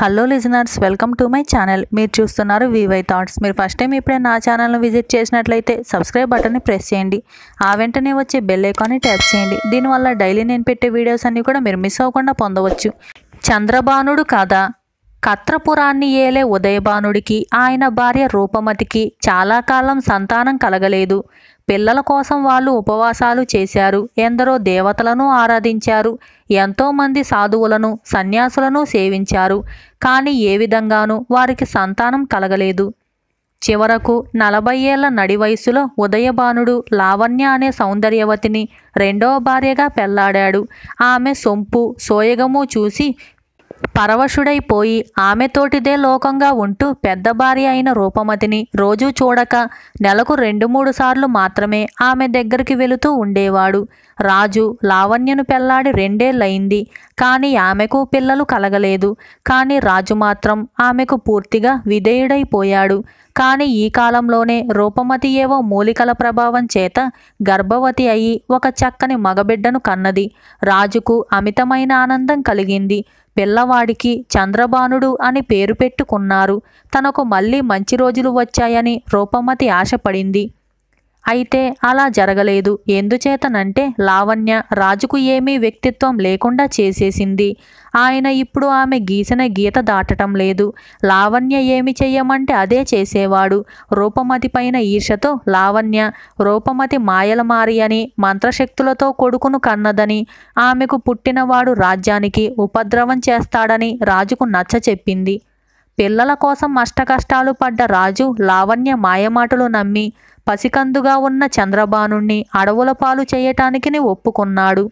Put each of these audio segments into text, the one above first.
hello listeners welcome to my channel మీరు చూస్తున్నారు VY thoughts మీరు ఫస్ట్ టైం ఇప్పుడే నా ఛానల్ను విజిట్ చేసినట్లయితే సబ్స్క్రైబ్ బటన్ని ప్రెస్ చేయండి ఆ వెంటనే వచ్చే బెల్ ఐకాన్ని ట్యాప్ చేయండి దీనివల్ల డైలీ నేను పెట్టే వీడియోస్ అన్నీ కూడా మీరు మిస్ అవ్వకుండా పొందవచ్చు చంద్రబానుడు కథ కత్రపురాన్ని ఏలే ఉదయభానుడికి ఆయన భార్య రూపమతికి చాలా కాలం సంతానం కలగలేదు పిల్లల కోసం వాళ్ళు ఉపవాసాలు చేశారు ఎందరో దేవతలను ఆరాధించారు ఎంతోమంది సాధువులను సన్యాసులను సేవించారు కానీ ఏ విధంగానూ వారికి సంతానం కలగలేదు చివరకు నలభై ఏళ్ల నడి వయసులో ఉదయభానుడు లావణ్య అనే సౌందర్యవతిని రెండవ భార్యగా పెళ్లాడాడు ఆమె సొంపు సోయగము చూసి పరవశుడైపోయి ఆమెతోటిదే లోకంగా ఉంటూ పెద్ద భార్య అయిన రూపమతిని రోజూ చూడక నెలకు రెండు మూడు సార్లు మాత్రమే ఆమె దగ్గరికి వెళుతూ ఉండేవాడు రాజు లావణ్యను పెళ్లాడి రెండేళ్లయింది కానీ ఆమెకు పిల్లలు కలగలేదు కానీ రాజు మాత్రం ఆమెకు పూర్తిగా విధేయుడైపోయాడు కానీ ఈ కాలంలోనే రూపమతి ఏవో మూలికల ప్రభావం చేత గర్భవతి అయి ఒక చక్కని మగబిడ్డను కన్నది రాజుకు అమితమైన ఆనందం కలిగింది పిల్లవాడికి చంద్రబానుడు అని పేరు పెట్టుకున్నారు తనకు మళ్ళీ మంచి రోజులు వచ్చాయని రూపమతి ఆశపడింది అయితే అలా జరగలేదు ఎందుచేతనంటే లావణ్య రాజుకు ఏమీ వ్యక్తిత్వం లేకుండా చేసేసింది ఆయన ఇప్పుడు ఆమె గీసిన గీత దాటటం లేదు లావణ్య ఏమి చెయ్యమంటే అదే చేసేవాడు రూపమతి పైన ఈర్షతో లావణ్య రూపమతి మాయల మారి అని మంత్రశక్తులతో కొడుకును కన్నదని ఆమెకు పుట్టినవాడు రాజ్యానికి ఉపద్రవం చేస్తాడని రాజుకు నచ్చ చెప్పింది పిల్లల కోసం అష్టకష్టాలు పడ్డ రాజు లావణ్య మాయమాటలు నమ్మి పసికందుగా ఉన్న చంద్రబానుణ్ణి అడవుల పాలు చేయటానికి ఒప్పుకున్నాడు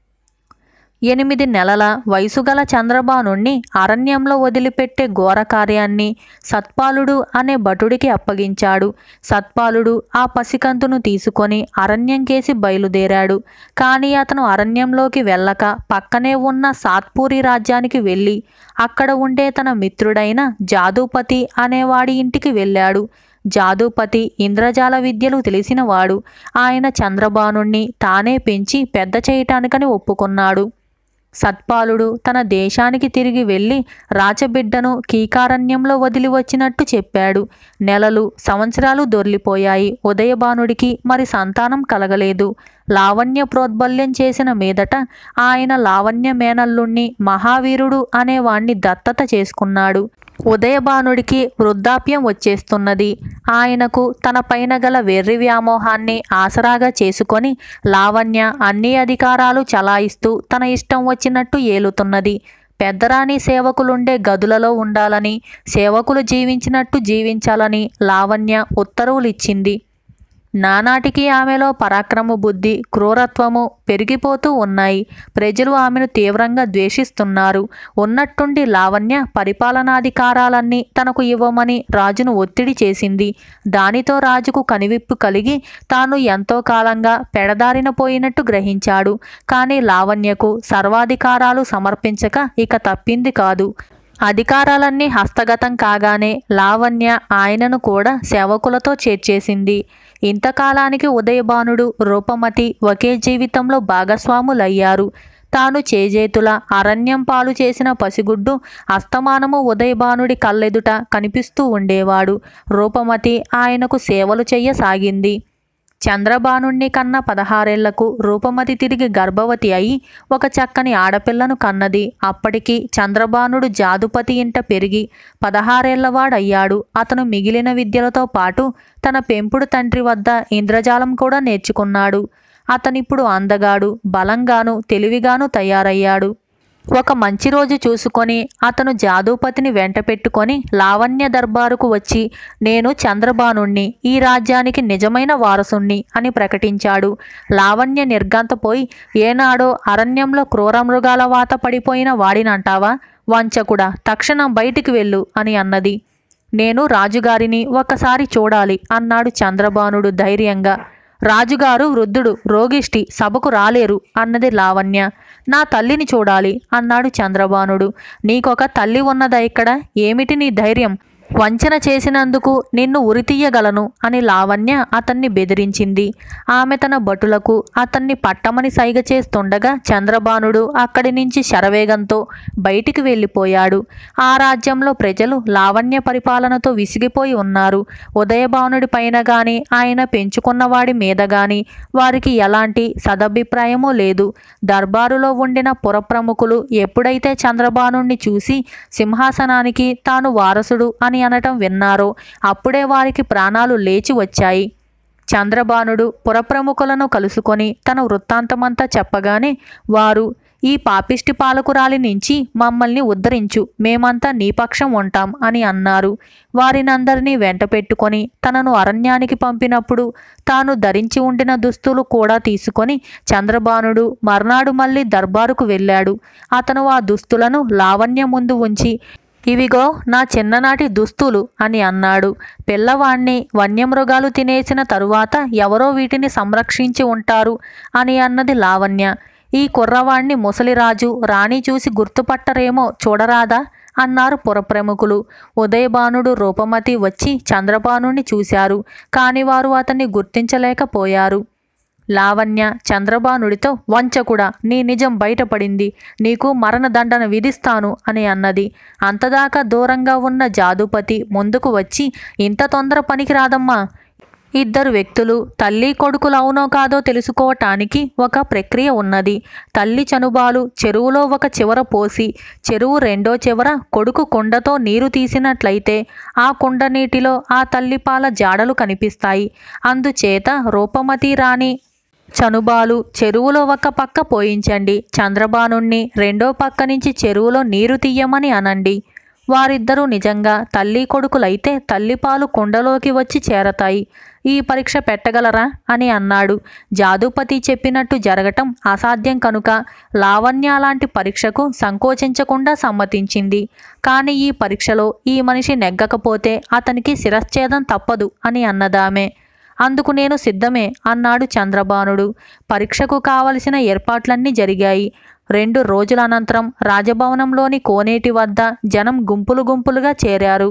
ఎనిమిది నెలల వయసుగల చంద్రబానుణ్ణి అరణ్యంలో వదిలిపెట్టే ఘోర కార్యాన్ని సత్పాలుడు అనే భటుడికి అప్పగించాడు సత్పాలుడు ఆ పసికంతును తీసుకొని అరణ్యంకేసి బయలుదేరాడు కానీ అతను అరణ్యంలోకి వెళ్ళక పక్కనే ఉన్న సాత్పూరి రాజ్యానికి వెళ్ళి అక్కడ ఉండే తన మిత్రుడైన జాదూపతి అనేవాడి ఇంటికి వెళ్ళాడు జాదూపతి ఇంద్రజాల విద్యలు తెలిసినవాడు ఆయన చంద్రబానుణ్ణి తానే పెంచి పెద్ద చేయటానికని ఒప్పుకున్నాడు సత్పాలుడు తన దేశానికి తిరిగి వెళ్ళి రాచబిడ్డను కీకారణ్యంలో వదిలి వచ్చినట్టు చెప్పాడు నెలలు సంవత్సరాలు దొర్లిపోయాయి ఉదయభానుడికి మరి సంతానం కలగలేదు లావణ్య ప్రోద్బల్యం చేసిన మీదట ఆయన లావణ్య మేనల్లుణ్ణి మహావీరుడు అనేవాణ్ణి దత్తత చేసుకున్నాడు ఉదయభానుడికి వృద్ధాప్యం వచ్చేస్తున్నది ఆయనకు తన పైన గల వెర్రి వ్యామోహాన్ని ఆసరాగా చేసుకొని లావణ్య అన్ని అధికారాలు చలాయిస్తూ తన ఇష్టం వచ్చినట్టు ఏలుతున్నది పెద్దరాణి సేవకులుండే గదులలో ఉండాలని సేవకులు జీవించినట్టు జీవించాలని లావణ్య ఉత్తర్వులిచ్చింది నానాటికి ఆమెలో పరాక్రమ బుద్ధి క్రూరత్వము పెరిగిపోతూ ఉన్నాయి ప్రజలు ఆమెను తీవ్రంగా ద్వేషిస్తున్నారు ఉన్నట్టుండి లావణ్య పరిపాలనాధికారాలన్నీ తనకు ఇవ్వమని రాజును ఒత్తిడి చేసింది దానితో రాజుకు కనివిప్పు కలిగి తాను ఎంతో కాలంగా పెడదారిన పోయినట్టు గ్రహించాడు కానీ లావణ్యకు సర్వాధికారాలు సమర్పించక ఇక తప్పింది కాదు అధికారాలన్నీ హస్తగతం కాగానే లావణ్య ఆయనను కూడా సేవకులతో చేర్చేసింది ఇంతకాలానికి ఉదయభానుడు రూపమతి ఒకే జీవితంలో భాగస్వాములయ్యారు తాను చేజేతుల అరణ్యం పాలు చేసిన పసిగుడ్డు అస్తమానము ఉదయభానుడి కళ్ళెదుట కనిపిస్తూ ఉండేవాడు రూపమతి ఆయనకు సేవలు చెయ్యసాగింది చంద్రబానుణ్ణి కన్న పదహారేళ్లకు రూపమతి తిరిగి గర్భవతి అయి ఒక చక్కని ఆడపిల్లను కన్నది అప్పటికి చంద్రబానుడు జాదుపతి ఇంట పెరిగి పదహారేళ్లవాడయ్యాడు అతను మిగిలిన విద్యలతో పాటు తన పెంపుడు తండ్రి వద్ద ఇంద్రజాలం కూడా నేర్చుకున్నాడు అతనిప్పుడు అందగాడు బలంగాను తెలివిగాను తయారయ్యాడు ఒక మంచి రోజు చూసుకొని అతను జాదూపతిని వెంట పెట్టుకొని లావణ్య దర్బారుకు వచ్చి నేను చంద్రబానుణ్ణి ఈ రాజ్యానికి నిజమైన వారసుణ్ణి అని ప్రకటించాడు లావణ్య నిర్గంతపోయి ఏనాడో అరణ్యంలో క్రూరమృగాల వాత పడిపోయిన వాడినంటావా వంచకుడా తక్షణం బయటికి వెళ్ళు అని అన్నది నేను రాజుగారిని ఒకసారి చూడాలి అన్నాడు చంద్రబానుడు ధైర్యంగా రాజుగారు వృద్ధుడు రోగిష్టి సభకు రాలేరు అన్నది లావణ్య నా తల్లిని చూడాలి అన్నాడు చంద్రబానుడు నీకొక తల్లి ఉన్నదా ఇక్కడ ఏమిటి నీ ధైర్యం వంచన చేసినందుకు నిన్ను ఉరితీయగలను అని లావణ్య అతన్ని బెదిరించింది ఆమె తన భటులకు అతన్ని పట్టమని సైగ చేస్తుండగా చంద్రబానుడు అక్కడి నుంచి శరవేగంతో బయటికి వెళ్ళిపోయాడు ఆ రాజ్యంలో ప్రజలు లావణ్య పరిపాలనతో విసిగిపోయి ఉన్నారు ఉదయభానుడి పైన గాని ఆయన పెంచుకున్నవాడి మీద గాని వారికి ఎలాంటి సదభిప్రాయమూ లేదు దర్బారులో ఉండిన పురప్రముఖులు ఎప్పుడైతే చంద్రబానుణ్ణి చూసి సింహాసనానికి తాను వారసుడు అని అనటం విన్నారో అప్పుడే వారికి ప్రాణాలు లేచి వచ్చాయి చంద్రబానుడు పురప్రముఖులను కలుసుకొని తన వృత్తాంతమంతా చెప్పగానే వారు ఈ పాపిష్టి పాలకురాలి నుంచి మమ్మల్ని ఉద్ధరించు మేమంతా నీ పక్షం ఉంటాం అని అన్నారు వారినందరినీ వెంట పెట్టుకొని తనను అరణ్యానికి పంపినప్పుడు తాను ధరించి ఉండిన దుస్తులు కూడా తీసుకొని చంద్రబానుడు మర్నాడు మళ్ళీ దర్బారుకు వెళ్ళాడు అతను ఆ దుస్తులను లావణ్య ముందు ఉంచి ఇవిగో నా చిన్ననాటి దుస్తులు అని అన్నాడు పిల్లవాణ్ణి వన్యమృగాలు తినేసిన తరువాత ఎవరో వీటిని సంరక్షించి ఉంటారు అని అన్నది లావణ్య ఈ కుర్రవాణ్ణి ముసలిరాజు రాణి చూసి గుర్తుపట్టరేమో చూడరాదా అన్నారు పురప్రముఖులు ఉదయభానుడు రూపమతి వచ్చి చంద్రబానుని చూశారు కాని వారు అతన్ని గుర్తించలేకపోయారు లావణ్య చంద్రబానుడితో వంచకుడా నీ నిజం బయటపడింది నీకు మరణదండన విధిస్తాను అని అన్నది అంతదాకా దూరంగా ఉన్న జాదుపతి ముందుకు వచ్చి ఇంత తొందర పనికి రాదమ్మా ఇద్దరు వ్యక్తులు తల్లి కొడుకులు అవునో కాదో తెలుసుకోవటానికి ఒక ప్రక్రియ ఉన్నది తల్లి చనుబాలు చెరువులో ఒక చివర పోసి చెరువు రెండో చివర కొడుకు కుండతో నీరు తీసినట్లయితే ఆ కుండ నీటిలో ఆ తల్లి పాల జాడలు కనిపిస్తాయి అందుచేత రూపమతి రాణి చనుబాలు చెరువులో ఒక పక్క పోయించండి చంద్రబానుణ్ణి రెండో పక్క నుంచి చెరువులో నీరు తీయమని అనండి వారిద్దరూ నిజంగా తల్లి కొడుకులైతే తల్లిపాలు కుండలోకి వచ్చి చేరతాయి ఈ పరీక్ష పెట్టగలరా అని అన్నాడు జాదుపతి చెప్పినట్టు జరగటం అసాధ్యం కనుక లావణ్య లాంటి పరీక్షకు సంకోచించకుండా సమ్మతించింది కానీ ఈ పరీక్షలో ఈ మనిషి నెగ్గకపోతే అతనికి శిరశ్ఛేదం తప్పదు అని అన్నదామే అందుకు నేను సిద్ధమే అన్నాడు చంద్రబానుడు పరీక్షకు కావలసిన ఏర్పాట్లన్నీ జరిగాయి రెండు రోజుల అనంతరం రాజభవనంలోని కోనేటి వద్ద జనం గుంపులు గుంపులుగా చేరారు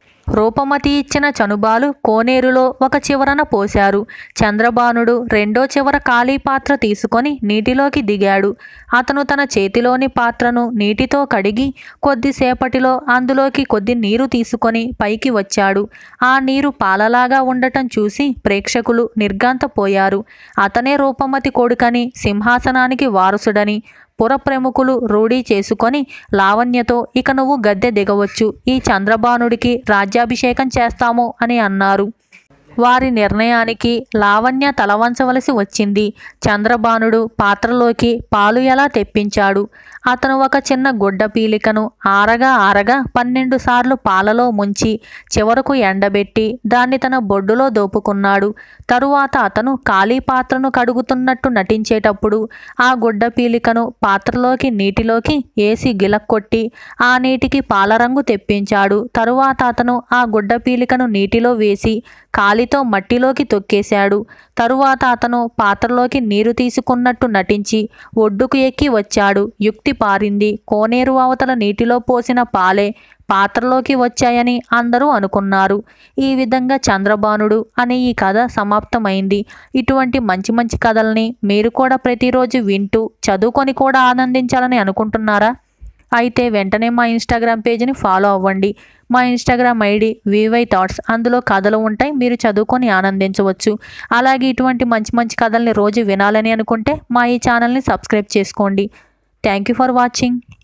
రూపమతి ఇచ్చిన చనుబాలు కోనేరులో ఒక చివరన పోశారు చంద్రబానుడు రెండో చివర ఖాళీ పాత్ర తీసుకొని నీటిలోకి దిగాడు అతను తన చేతిలోని పాత్రను నీటితో కడిగి కొద్దిసేపటిలో అందులోకి కొద్ది నీరు తీసుకొని పైకి వచ్చాడు ఆ నీరు పాలలాగా ఉండటం చూసి ప్రేక్షకులు నిర్గాంతపోయారు అతనే రూపమతి కొడుకని సింహాసనానికి వారసుడని పుర ప్రముఖులు రూఢీ చేసుకొని లావణ్యతో ఇక నువ్వు గద్దె దిగవచ్చు ఈ చంద్రబానుడికి రాజ్యాభిషేకం చేస్తాము అని అన్నారు వారి నిర్ణయానికి లావణ్య తలవంచవలసి వచ్చింది చంద్రబానుడు పాత్రలోకి పాలు ఎలా తెప్పించాడు అతను ఒక చిన్న గుడ్డ పీలికను ఆరగా ఆరగా పన్నెండు సార్లు పాలలో ముంచి చివరకు ఎండబెట్టి దాన్ని తన బొడ్డులో దోపుకున్నాడు తరువాత అతను ఖాళీ పాత్రను కడుగుతున్నట్టు నటించేటప్పుడు ఆ గుడ్డ పీలికను పాత్రలోకి నీటిలోకి ఏసి గిలక్కొట్టి ఆ నీటికి పాలరంగు తెప్పించాడు తరువాత అతను ఆ గుడ్డ పీలికను నీటిలో వేసి కాలితో మట్టిలోకి తొక్కేశాడు తరువాత అతను పాత్రలోకి నీరు తీసుకున్నట్టు నటించి ఒడ్డుకు ఎక్కి వచ్చాడు యుక్తి పారింది కోనేరు అవతల నీటిలో పోసిన పాలే పాత్రలోకి వచ్చాయని అందరూ అనుకున్నారు ఈ విధంగా చంద్రబానుడు అనే ఈ కథ సమాప్తమైంది ఇటువంటి మంచి మంచి కథల్ని మీరు కూడా ప్రతిరోజు వింటూ చదువుకొని కూడా ఆనందించాలని అనుకుంటున్నారా అయితే వెంటనే మా ఇన్స్టాగ్రామ్ పేజ్ని ఫాలో అవ్వండి మా ఇన్స్టాగ్రామ్ ఐడి వివై థాట్స్ అందులో కథలు ఉంటాయి మీరు చదువుకొని ఆనందించవచ్చు అలాగే ఇటువంటి మంచి మంచి కథల్ని రోజు వినాలని అనుకుంటే మా ఈ ఛానల్ని సబ్స్క్రైబ్ చేసుకోండి థ్యాంక్ యూ ఫర్ వాచింగ్